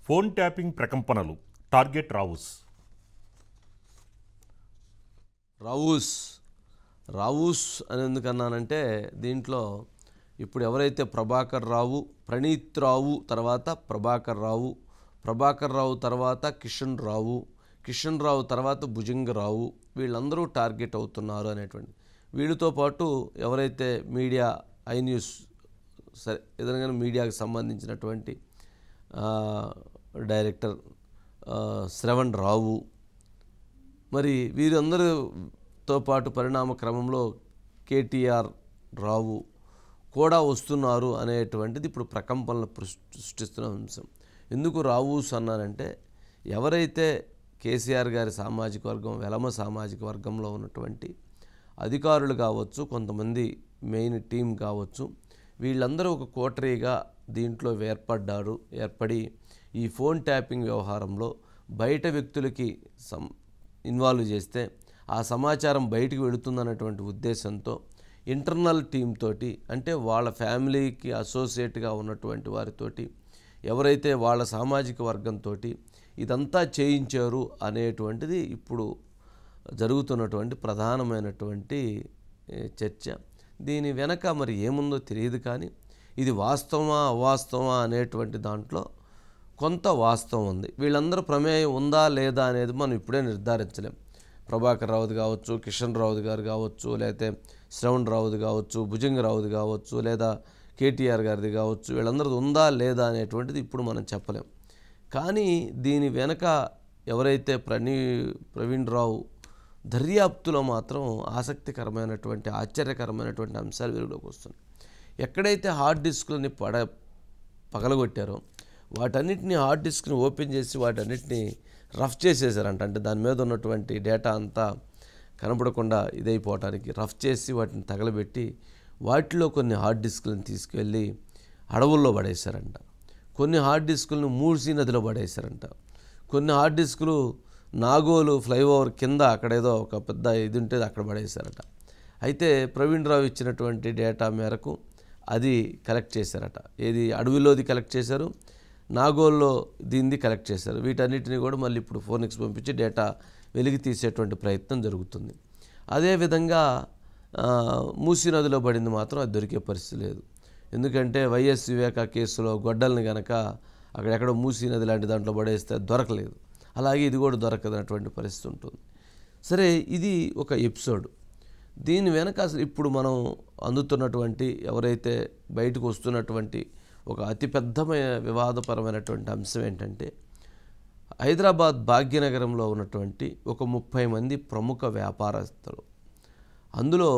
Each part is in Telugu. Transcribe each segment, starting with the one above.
ఫోన్ ట్యాపింగ్ ప్రకంపనలు టార్గెట్ రావుస్ రావూస్ రావూస్ అని ఎందుకన్నానంటే దీంట్లో ఇప్పుడు ఎవరైతే ప్రభాకర్ రావు ప్రణీత్ రావు తర్వాత ప్రభాకర్ రావు ప్రభాకర్ రావు తర్వాత కిషన్ రావు కిషన్ రావు తర్వాత భుజంగ రావు వీళ్ళందరూ టార్గెట్ అవుతున్నారు అనేటువంటి వీళ్ళతో పాటు ఎవరైతే మీడియా ఐ న్యూస్ సరే ఏదైనా మీడియాకు సంబంధించినటువంటి ఆ, డైరెక్టర్ ఆ, శ్రవణ్ రావు మరి వీరందరితో పాటు పరిణామ క్రమంలో కేటీఆర్ రావు కూడా వస్తున్నారు అనేటువంటిది ఇప్పుడు ప్రకంపనలు పృష్- సృష్టిస్తున్న అంశం ఎందుకు రావుస్ అన్నారంటే ఎవరైతే కేసీఆర్ గారి సామాజిక వర్గం వెలమ సామాజిక వర్గంలో ఉన్నటువంటి అధికారులు కావచ్చు కొంతమంది మెయిన్ టీం కావచ్చు వీళ్ళందరూ ఒక కోటరీగా దీంట్లో ఏర్పడ్డారు ఏర్పడి ఈ ఫోన్ ట్యాపింగ్ వ్యవహారంలో బయట వ్యక్తులకి సం ఇన్వాల్వ్ చేస్తే ఆ సమాచారం బయటికి వెళుతుందన్నటువంటి ఉద్దేశంతో ఇంటర్నల్ టీం తోటి అంటే వాళ్ళ ఫ్యామిలీకి అసోసియేట్గా ఉన్నటువంటి వారితోటి ఎవరైతే వాళ్ళ సామాజిక వర్గంతో ఇదంతా చేయించారు అనేటువంటిది ఇప్పుడు జరుగుతున్నటువంటి ప్రధానమైనటువంటి ఏ, చర్చ దీని వెనక మరి ఏముందో తెలియదు కానీ ఇది వాస్తవమా అవాస్తవమా అనేటువంటి దాంట్లో కొంత వాస్తవం ఉంది వీళ్ళందరూ ప్రమేయం ఉందా లేదా అనేది మనం ఇప్పుడే నిర్ధారించలేం ప్రభాకర్ రావుది కావచ్చు కిషన్ రావుది గారు కావచ్చు లేకపోతే శ్రవణ్ రావుది కావచ్చు భుజంగ రావుది కావచ్చు లేదా కేటీఆర్ గారిది కావచ్చు వీళ్ళందరిది ఉందా లేదా అనేటువంటిది ఇప్పుడు మనం చెప్పలేం కానీ దీని వెనక ఎవరైతే ప్రణీ ప్రవీణ్ రావు దర్యాప్తులో మాత్రం ఆసక్తికరమైనటువంటి ఆశ్చర్యకరమైనటువంటి అంశాలు వెలుగులోకి వస్తున్నాయి ఎక్కడైతే హార్డ్ డిస్క్లని పడ పగలగొట్టారో వాటన్నిటిని హార్డ్ డిస్క్ని ఓపెన్ చేసి వాటన్నిటిని రఫ్ చేసేసారంట అంటే దాని మీద ఉన్నటువంటి డేటా అంతా కనపడకుండా ఇదైపోవటానికి రఫ్ చేసి వాటిని తగలబెట్టి వాటిలో కొన్ని హార్డ్ డిస్క్లను తీసుకెళ్ళి అడవుల్లో పడేశారంట కొన్ని హార్డ్ డిస్కులను మూసీ నదిలో పడేశారంట కొన్ని హార్డ్ డిస్కులు నాగోలు ఫ్లైఓవర్ కింద అక్కడేదో ఒక పెద్ద ఇది ఉంటే అక్కడ పడేశారట అయితే ప్రవీణ్ రావు ఇచ్చినటువంటి డేటా మేరకు అది కలెక్ట్ చేశారట ఏది అడవిలోది కలెక్ట్ చేశారు నాగోల్లో దీన్ని కలెక్ట్ చేశారు వీటన్నిటిని కూడా మళ్ళీ ఇప్పుడు ఫోనిక్స్ పంపించి డేటా వెలికి తీసేటువంటి ప్రయత్నం జరుగుతుంది అదేవిధంగా ఆ, మూసీ నదిలో పడింది మాత్రం అది దొరికే పరిస్థితి లేదు ఎందుకంటే వైఎస్ వివేక కేసులో గొడ్డల్ని గనక అక్కడెక్కడో మూసీ నది లాంటి దాంట్లో పడేస్తే దొరకలేదు అలాగే ఇది కూడా దొరకదన్నటువంటి పరిస్థితి ఉంటుంది సరే ఇది ఒక ఎపిసోడ్ దీని వెనక అసలు ఇప్పుడు మనం అందుతున్నటువంటి ఎవరైతే బయటకు వస్తున్నటువంటి ఒక అతిపెద్దమైన వివాదపరమైనటువంటి అంశం ఏంటంటే హైదరాబాద్ భాగ్యనగరంలో ఉన్నటువంటి ఒక ముప్పై మంది ప్రముఖ వ్యాపారస్తులు అందులో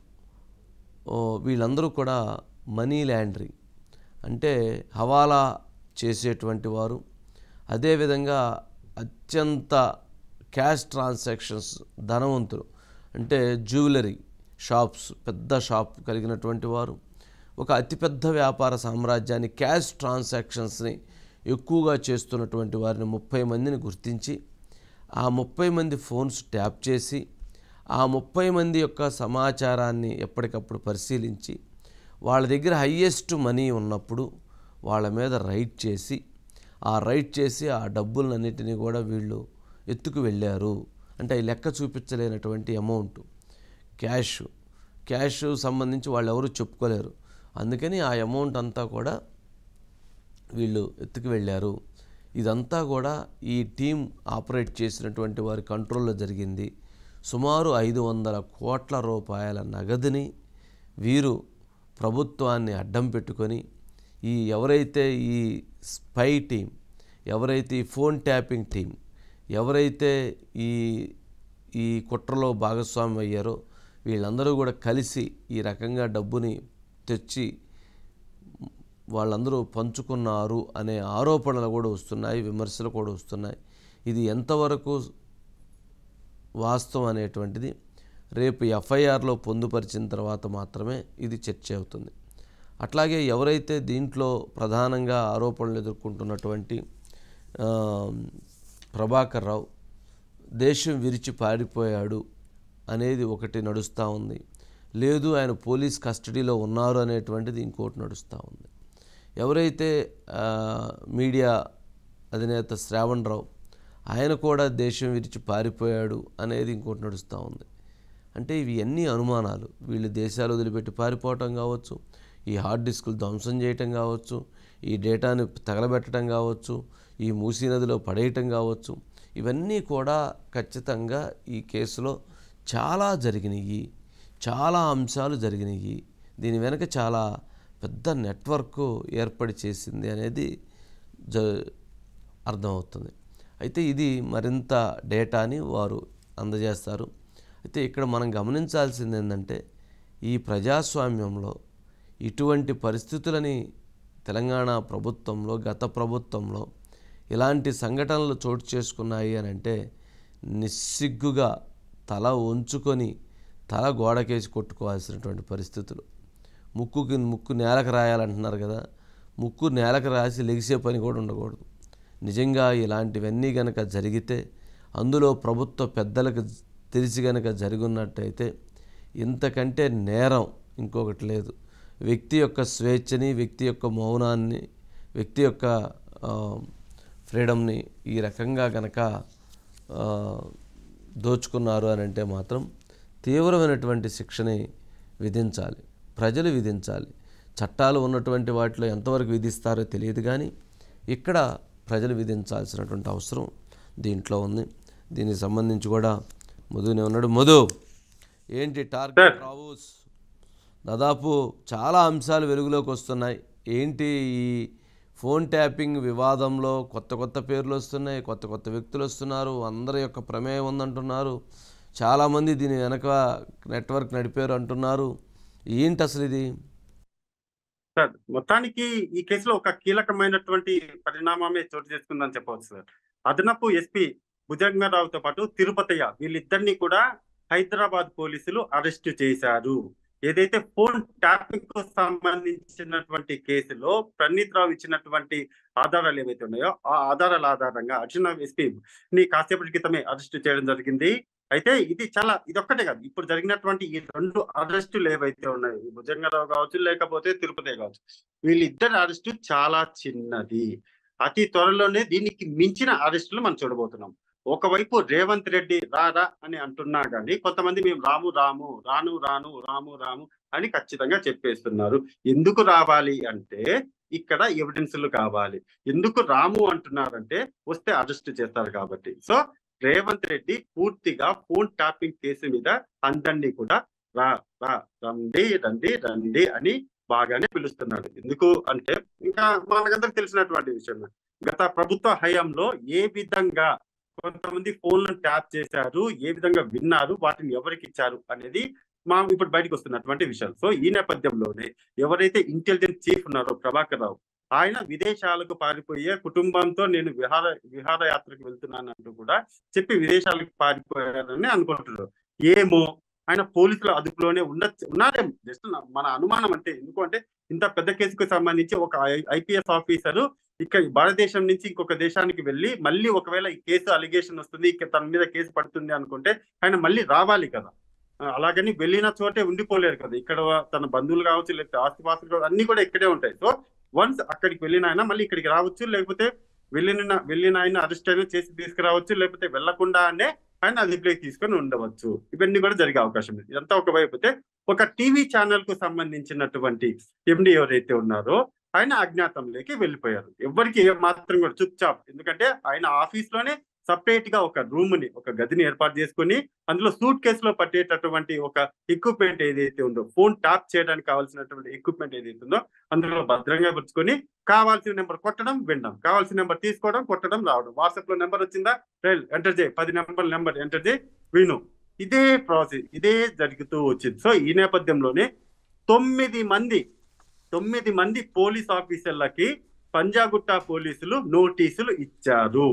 ఓ, వీళ్ళందరూ కూడా మనీ ల్యాండరింగ్ అంటే హవాలా చేసేటువంటి వారు అదేవిధంగా అత్యంత క్యాష్ ట్రాన్సాక్షన్స్ ధనవంతులు అంటే జ్యువెలరీ షాప్స్ పెద్ద షాప్ కలిగినటువంటి వారు ఒక అతిపెద్ద వ్యాపార సామ్రాజ్యాన్ని క్యాష్ ట్రాన్సాక్షన్స్ని ఎక్కువగా చేస్తున్నటువంటి వారిని ముప్పై మందిని గుర్తించి ఆ ముప్పై మంది ఫోన్స్ ట్యాప్ చేసి ఆ ముప్పై మంది యొక్క సమాచారాన్ని ఎప్పటికప్పుడు పరిశీలించి వాళ్ళ దగ్గర హయ్యెస్ట్ మనీ ఉన్నప్పుడు వాళ్ళ మీద రైట్ చేసి ఆ రైట్ చేసి ఆ డబ్బులన్నిటినీ కూడా వీళ్ళు ఎత్తుకు వెళ్ళారు అంటే అవి లెక్క చూపించలేనటువంటి అమౌంట్ క్యాష్ క్యాష్ సంబంధించి వాళ్ళు ఎవరు చెప్పుకోలేరు అందుకని ఆ అమౌంట్ అంతా కూడా వీళ్ళు ఎత్తుకు వెళ్ళారు ఇదంతా కూడా ఈ టీం ఆపరేట్ చేసినటువంటి వారి కంట్రోల్లో జరిగింది సుమారు ఐదు వందల కోట్ల రూపాయల నగదుని వీరు ప్రభుత్వాన్ని అడ్డం పెట్టుకొని ఈ ఎవరైతే ఈ స్పై టీం ఎవరైతే ఈ ఫోన్ ట్యాపింగ్ టీం ఎవరైతే ఈ ఈ కుట్రలో భాగస్వామి అయ్యారో వీళ్ళందరూ కూడా కలిసి ఈ రకంగా డబ్బుని తెచ్చి వాళ్ళందరూ పంచుకున్నారు అనే ఆరోపణలు కూడా వస్తున్నాయి విమర్శలు కూడా వస్తున్నాయి ఇది ఎంతవరకు వాస్తవం అనేటువంటిది రేపు ఎఫ్ఐఆర్లో పొందుపరిచిన తర్వాత మాత్రమే ఇది చర్చ అవుతుంది అట్లాగే ఎవరైతే దీంట్లో ప్రధానంగా ఆరోపణలు ఎదుర్కొంటున్నటువంటి ఆ, ప్రభాకర్ రావు దేశం విరిచి పారిపోయాడు అనేది ఒకటి నడుస్తూ ఉంది లేదు ఆయన పోలీస్ కస్టడీలో ఉన్నారు అనేటువంటిది ఇంకోటి నడుస్తూ ఉంది ఎవరైతే ఆ, మీడియా అధినేత శ్రావణ్ రావు ఆయన కూడా దేశం విడిచి పారిపోయాడు అనేది ఇంకోటి నడుస్తూ ఉంది అంటే ఇవి అన్ని అనుమానాలు వీళ్ళు దేశాలు వదిలిపెట్టి పారిపోవటం కావచ్చు ఈ హార్డ్ డిస్కులు ధ్వంసం చేయటం కావచ్చు ఈ డేటాను తగలబెట్టడం కావచ్చు ఈ మూసీ నదిలో పడేయటం కావచ్చు ఇవన్నీ కూడా ఖచ్చితంగా ఈ కేసులో చాలా జరిగినాయి చాలా అంశాలు జరిగినాయి దీని వెనక చాలా పెద్ద నెట్వర్క్ ఏర్పడి చేసింది అనేది జ అర్థమవుతుంది అయితే ఇది మరింత డేటాని వారు అందజేస్తారు అయితే ఇక్కడ మనం గమనించాల్సింది ఏంటంటే ఈ ప్రజాస్వామ్యంలో ఇటువంటి పరిస్థితులని తెలంగాణ ప్రభుత్వంలో గత ప్రభుత్వంలో ఇలాంటి సంఘటనలు చోటు చేసుకున్నాయి అని అంటే నిస్సిగ్గుగా తల ఉంచుకొని తల గోడకేసి కొట్టుకోవాల్సినటువంటి పరిస్థితులు ముక్కుకి ముక్కు నేలకు రాయాలంటున్నారు కదా ముక్కు నేలకు రాసి లెగిసే పని కూడా ఉండకూడదు నిజంగా ఇలాంటివన్నీ గనక జరిగితే అందులో ప్రభుత్వ పెద్దలకు తెలిసి గనక జరుగున్నట్టయితే ఇంతకంటే నేరం ఇంకొకటి లేదు వ్యక్తి యొక్క స్వేచ్ఛని వ్యక్తి యొక్క మౌనాన్ని వ్యక్తి యొక్క ఆ, ఫ్రీడమ్ని ఈ రకంగా గనక ఆ, దోచుకున్నారు అని అంటే మాత్రం తీవ్రమైనటువంటి శిక్షని విధించాలి ప్రజలు విధించాలి చట్టాలు ఉన్నటువంటి వాటిలో ఎంతవరకు విధిస్తారో తెలియదు కానీ ఇక్కడ ప్రజలు విధించాల్సినటువంటి అవసరం దీంట్లో ఉంది దీనికి సంబంధించి కూడా మధునే ఉన్నాడు మధు ఏంటి టార్గెట్ రావుస్ దాదాపు చాలా అంశాలు వెలుగులోకి వస్తున్నాయి ఏంటి ఈ ఫోన్ ట్యాపింగ్ వివాదంలో కొత్త కొత్త పేర్లు వస్తున్నాయి కొత్త కొత్త వ్యక్తులు వస్తున్నారు అందరి యొక్క ప్రమేయం ఉందంటున్నారు చాలామంది దీని వెనక నెట్వర్క్ నడిపారు అంటున్నారు ఏంటి అసలు ఇది సార్ మొత్తానికి ఈ కేసులో ఒక కీలకమైనటువంటి పరిణామమే చోటు చేసుకుందని చెప్పవచ్చు సార్ అదనపు ఎస్పీ భుజంగరావుతో పాటు తిరుపతయ్య వీళ్ళిద్దరిని కూడా హైదరాబాద్ పోలీసులు అరెస్ట్ చేశారు ఏదైతే ఫోన్ ట్యాపింగ్ కు సంబంధించినటువంటి కేసులో ప్రణీత్ రావు ఇచ్చినటువంటి ఆధారాలు ఏవైతే ఉన్నాయో ఆ ఆధారాల ఆధారంగా అడిషనల్ ఎస్పీ ని కాసేపటి క్రితమే అరెస్ట్ చేయడం జరిగింది అయితే ఇది చాలా ఇది ఒక్కటే కాదు ఇప్పుడు జరిగినటువంటి ఈ రెండు అరెస్టులు ఏవైతే ఉన్నాయో ఈ భుజంగరావు కావచ్చు లేకపోతే తిరుపతి కావచ్చు వీళ్ళిద్దరి అరెస్టు చాలా చిన్నది అతి త్వరలోనే దీనికి మించిన అరెస్టులు మనం చూడబోతున్నాం ఒకవైపు రేవంత్ రెడ్డి రారా అని అంటున్నా కానీ కొంతమంది మేము రాము రాము రాను రాను రాము రాము అని ఖచ్చితంగా చెప్పేస్తున్నారు ఎందుకు రావాలి అంటే ఇక్కడ ఎవిడెన్స్లు కావాలి ఎందుకు రాము అంటున్నారంటే వస్తే అరెస్ట్ చేస్తారు కాబట్టి సో రేవంత్ రెడ్డి పూర్తిగా ఫోన్ ట్యాపింగ్ కేసు మీద అందరినీ కూడా రా రా రండి రండి రండి అని బాగానే పిలుస్తున్నాడు ఎందుకు అంటే ఇంకా మనకందరికి తెలిసినటువంటి విషయం గత ప్రభుత్వ హయాంలో ఏ విధంగా కొంతమంది ఫోన్లను ట్యాప్ చేశారు ఏ విధంగా విన్నారు వాటిని ఎవరికి ఇచ్చారు అనేది మా ఇప్పుడు బయటకు వస్తున్నటువంటి విషయాలు సో ఈ నేపథ్యంలోనే ఎవరైతే ఇంటెలిజెన్స్ చీఫ్ ఉన్నారో ప్రభాకర్ రావు ఆయన విదేశాలకు పారిపోయే కుటుంబంతో నేను విహార విహారయాత్రకు వెళ్తున్నాను అంటూ కూడా చెప్పి విదేశాలకు పారిపోయారని అనుకుంటున్నారు ఏమో ఆయన పోలీసుల అదుపులోనే ఉన్న ఉన్నారేమో జస్ట్ మన అనుమానం అంటే ఎందుకంటే ఇంత పెద్ద కేసుకు సంబంధించి ఒక ఐపీఎస్ ఆఫీసరు ఇక్కడ భారతదేశం నుంచి ఇంకొక దేశానికి వెళ్ళి మళ్ళీ ఒకవేళ ఈ కేసు అలిగేషన్ వస్తుంది ఇక తన మీద కేసు పడుతుంది అనుకుంటే ఆయన మళ్ళీ రావాలి కదా ఆ, అలాగని వెళ్ళిన చోటే ఉండిపోలేరు కదా ఇక్కడ తన బంధువులు కావచ్చు లేకపోతే ఆస్తిపాస్తులు కావచ్చు అన్ని కూడా ఇక్కడే ఉంటాయి సో వన్స్ అక్కడికి వెళ్ళిన ఆయన మళ్ళీ ఇక్కడికి రావచ్చు లేకపోతే వెళ్ళిన వెళ్ళిన ఆయన అరెస్ట్ అయినా చేసి తీసుకురావచ్చు లేకపోతే వెళ్లకుండానే ఆయన అదుపులోకి తీసుకొని ఉండవచ్చు ఇవన్నీ కూడా జరిగే అవకాశం ఉంది ఇదంతా ఒకవైపు అయితే ఒక టీవీ ఛానల్ కు సంబంధించినటువంటి ఎండి ఎవరైతే ఉన్నారో ఆయన అజ్ఞాతంలోకి వెళ్ళిపోయారు ఎవరికి ఏ మాత్రం కూడా చుప్చాప్ ఎందుకంటే ఆయన ఆఫీస్ లోనే సపరేట్ గా ఒక రూమ్ ని ఒక గదిని ఏర్పాటు చేసుకుని అందులో సూట్ కేసులో పట్టేటటువంటి ఒక ఎక్విప్మెంట్ ఏదైతే ఉందో ఫోన్ ట్యాప్ చేయడానికి కావాల్సినటువంటి ఎక్విప్మెంట్ ఏదైతే ఉందో అందులో భద్రంగా పరుచుకొని కావాల్సిన నెంబర్ కొట్టడం వినడం కావాల్సిన నెంబర్ తీసుకోవడం కొట్టడం రావడం వాట్సాప్ లో నెంబర్ వచ్చిందా ఎంటర్ చేయి పది నెంబర్ నెంబర్ ఎంటర్ చేయి విను ఇదే ప్రాసెస్ ఇదే జరుగుతూ వచ్చింది సో ఈ నేపథ్యంలోనే తొమ్మిది మంది తొమ్మిది మంది పోలీస్ ఆఫీసర్లకి పంజాగుట్ట పోలీసులు నోటీసులు ఇచ్చారు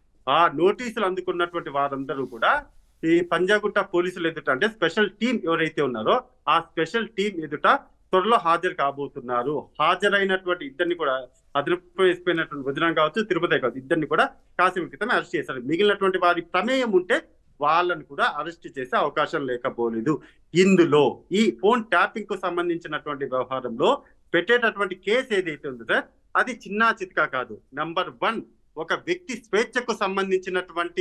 ఆ నోటీసులు అందుకున్నటువంటి వారందరూ కూడా ఈ పంజాగుట్ట పోలీసులు ఎదుట అంటే స్పెషల్ టీం ఎవరైతే ఉన్నారో ఆ స్పెషల్ టీం ఎదుట త్వరలో హాజరు కాబోతున్నారు హాజరైనటువంటి ఇద్దరిని కూడా అదుపు వేసిపోయినటువంటి వదినం కావచ్చు తిరుపతి కావచ్చు ఇద్దరిని కూడా కాసేపు క్రితం అరెస్ట్ చేశారు మిగిలినటువంటి వారి ప్రమేయం ఉంటే వాళ్ళని కూడా అరెస్ట్ చేసే అవకాశం లేకపోలేదు ఇందులో ఈ ఫోన్ ట్యాపింగ్ కు సంబంధించినటువంటి వ్యవహారంలో పెట్టేటటువంటి కేసు ఏదైతే ఉందో సార్ అది చిన్న చిత్కా కాదు నంబర్ వన్ ఒక వ్యక్తి స్వేచ్ఛకు సంబంధించినటువంటి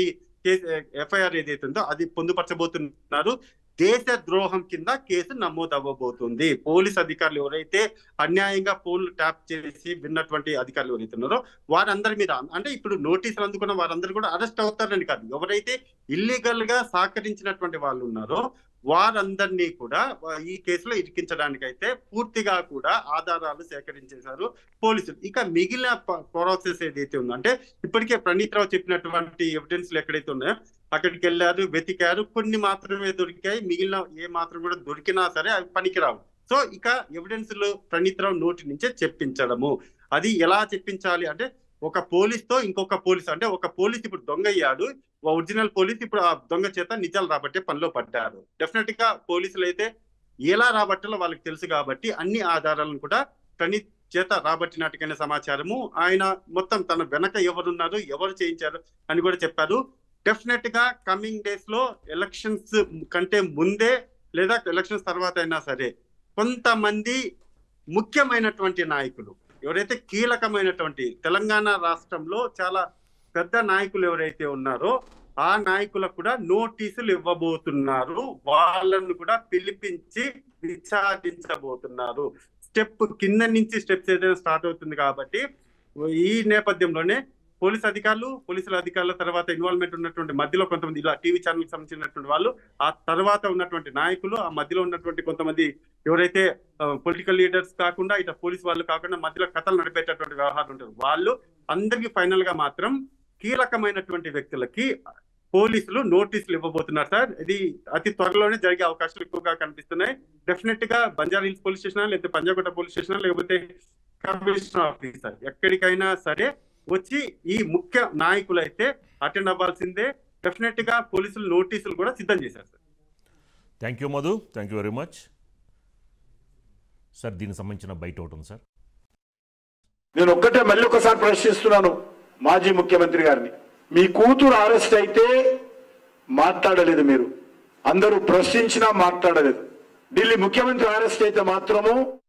ఎఫ్ఐఆర్ ఏదైతే ఉందో అది పొందుపరచబోతున్నారు దేశ ద్రోహం కింద కేసు నమోదు అవ్వబోతుంది పోలీస్ అధికారులు ఎవరైతే అన్యాయంగా ఫోన్లు ట్యాప్ చేసి విన్నటువంటి అధికారులు ఎవరైతే ఉన్నారో వారందరి మీద అంటే ఇప్పుడు నోటీసులు అందుకున్న వారందరూ కూడా అరెస్ట్ అవుతారని కాదు ఎవరైతే ఇల్లీగల్ గా సహకరించినటువంటి వాళ్ళు ఉన్నారో వారందరినీ కూడా ఈ కేసులో ఇరికించడానికైతే పూర్తిగా కూడా ఆధారాలు సేకరించేశారు పోలీసులు ఇక మిగిలిన ప్రాసెస్ ఏదైతే ఉందో అంటే ఇప్పటికే ప్రణీత్ రావు చెప్పినటువంటి ఎవిడెన్స్లు ఎక్కడైతే ఉన్నాయో అక్కడికి వెళ్ళారు వెతికారు కొన్ని మాత్రమే దొరికాయి మిగిలిన ఏ మాత్రం కూడా దొరికినా సరే అవి పనికిరావు సో ఇక ఎవిడెన్స్లు ప్రణీత్ రావు నోటి నుంచే చెప్పించడము అది ఎలా చెప్పించాలి అంటే ఒక పోలీస్ తో ఇంకొక పోలీస్ అంటే ఒక పోలీస్ ఇప్పుడు దొంగ అయ్యాడు ఒరిజినల్ పోలీస్ ఇప్పుడు ఆ దొంగ చేత నిజాలు రాబట్టే పనిలో పడ్డారు డెఫినెట్ గా పోలీసులు అయితే ఎలా రాబట్టాలో వాళ్ళకి తెలుసు కాబట్టి అన్ని ఆధారాలను కూడా ప్రణీత్ చేత రాబట్టినట్టుగానే సమాచారము ఆయన మొత్తం తన వెనక ఎవరున్నారు ఎవరు చేయించారు అని కూడా చెప్పారు డెఫినెట్ గా కమింగ్ డేస్ లో ఎలక్షన్స్ కంటే ముందే లేదా ఎలక్షన్స్ తర్వాత అయినా సరే కొంతమంది ముఖ్యమైనటువంటి నాయకులు ఎవరైతే కీలకమైనటువంటి తెలంగాణ రాష్ట్రంలో చాలా పెద్ద నాయకులు ఎవరైతే ఉన్నారో ఆ నాయకులకు కూడా నోటీసులు ఇవ్వబోతున్నారు వాళ్ళను కూడా పిలిపించి విచారించబోతున్నారు స్టెప్ కింద నుంచి స్టెప్స్ ఏదైనా స్టార్ట్ అవుతుంది కాబట్టి ఈ నేపథ్యంలోనే పోలీస్ అధికారులు పోలీసుల అధికారుల తర్వాత ఇన్వాల్వ్మెంట్ ఉన్నటువంటి మధ్యలో కొంతమంది ఇలా టీవీ ఛానల్ సంబంధించినటువంటి వాళ్ళు ఆ తర్వాత ఉన్నటువంటి నాయకులు ఆ మధ్యలో ఉన్నటువంటి కొంతమంది ఎవరైతే పొలిటికల్ లీడర్స్ కాకుండా ఇట్లా పోలీస్ వాళ్ళు కాకుండా మధ్యలో కథలు నడిపేటటువంటి వ్యవహారం ఉంటారు వాళ్ళు అందరికి ఫైనల్ గా మాత్రం కీలకమైనటువంటి వ్యక్తులకి పోలీసులు నోటీసులు ఇవ్వబోతున్నారు సార్ ఇది అతి త్వరలోనే జరిగే అవకాశాలు ఎక్కువగా కనిపిస్తున్నాయి డెఫినెట్ గా బంజారా హిల్స్ పోలీస్ స్టేషన్ లేకపోతే పంజాగుట్ట పోలీస్ స్టేషన్ లేకపోతే కమిషనర్ ఆఫీసర్ ఎక్కడికైనా సరే వచ్చి ఈ ముఖ్య నాయకులు అయితే అటెండ్ అవ్వాల్సిందే డెఫినెట్ గా పోలీసులు నోటీసులు కూడా సిద్ధం చేశారు sir thank you Madhu thank you very much sir దీనికి సంబంధించిన బయట ఒకటి ఉంది సార్ నేను ఒక్కటే మళ్ళీ ఒకసారి ప్రశ్నిస్తున్నాను మాజీ ముఖ్యమంత్రి గారిని మీ కూతురు అరెస్ట్ అయితే మాట్లాడలేదు మీరు అందరూ ప్రశ్నించినా మాట్లాడలేదు ఢిల్లీ ముఖ్యమంత్రి అరెస్ట్ అయితే మాత్రము